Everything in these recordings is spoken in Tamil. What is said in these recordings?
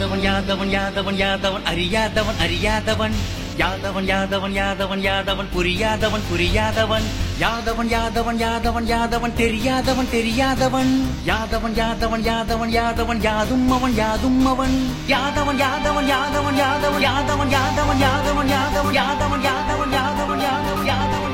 யாதவன் யாதவன் யாதவன் யாதவன் அறியாதவன் அறியாதவன் யாதவன் யாதவன் யாதவன் யாதவன் புரியாதவன் புரியாதவன் யாதவன் யாதவன் யாதவன் யாதவன் தெரியாதவன் தெரியாதவன் யாதவன் யாதவன் யாதவன் யாதவன் யாதும் அவன் யாதும் அவன் யாதவன் யாதவன் யாதவன் யாதவன் யாதவன் யாதவன் யாதவன் யாதவன் யாதவன் யாதவன் யாதவன் யாதவன் யாதவன்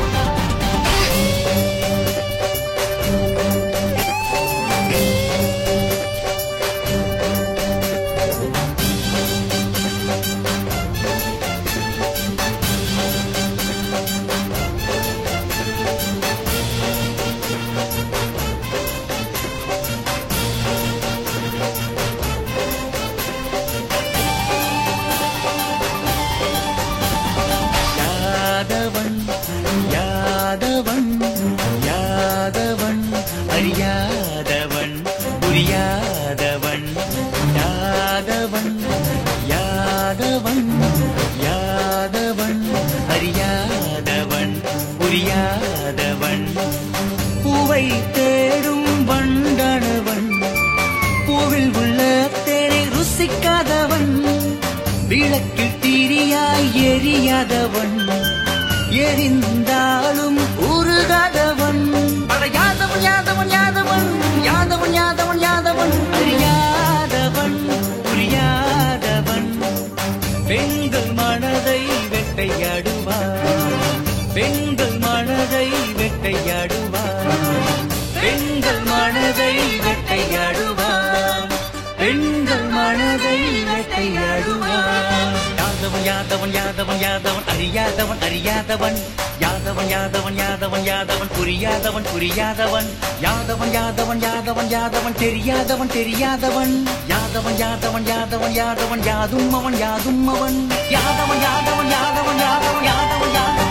யாதவன் யாதவன் யாதவன் அறியாதவன் புரியாதவன் யாதவன் யாதவன் யாதவன் அறியாதவன் புரியாதவன் பூவை தேடும் வண்டனவன் பூவில் உள்ள தேனை ருசிக்காதவன் விளக்கில் தீரியாய் எரியாதவன் எரிந்தாலும் உருகாதவன் அட யாதவன் யாதவன் யாதவன் யாதவன் யாதவன் யாதவன் அறியாதவன் புரியாதவன் பெண்கள் மனதை வெட்டையாடுவார் பெண்கள் மனதை வெட்டையாடுவார் பெண்கள் மனதை வெட்டையாடுவார் பெண்கள் மனதை வேட்டையாடுவான் யாதவன் யாதவன் யாதவன் யாதவன் அறியாதவன் அறியாதவன் யாதவன் யாதவன் யாதவன் யாதவன் புரியாதவன் புரியாதவன் யாதவன் யாதவன் யாதவன் யாதவன் தெரியாதவன் தெரியாதவன் யாதவன் யாதவன் யாதவன் யாதவன் யாதும் அவன் யாதும் அவன் யாதவன் யாதவன் யாதவன் யாதவன் யாதவன் யாதவன்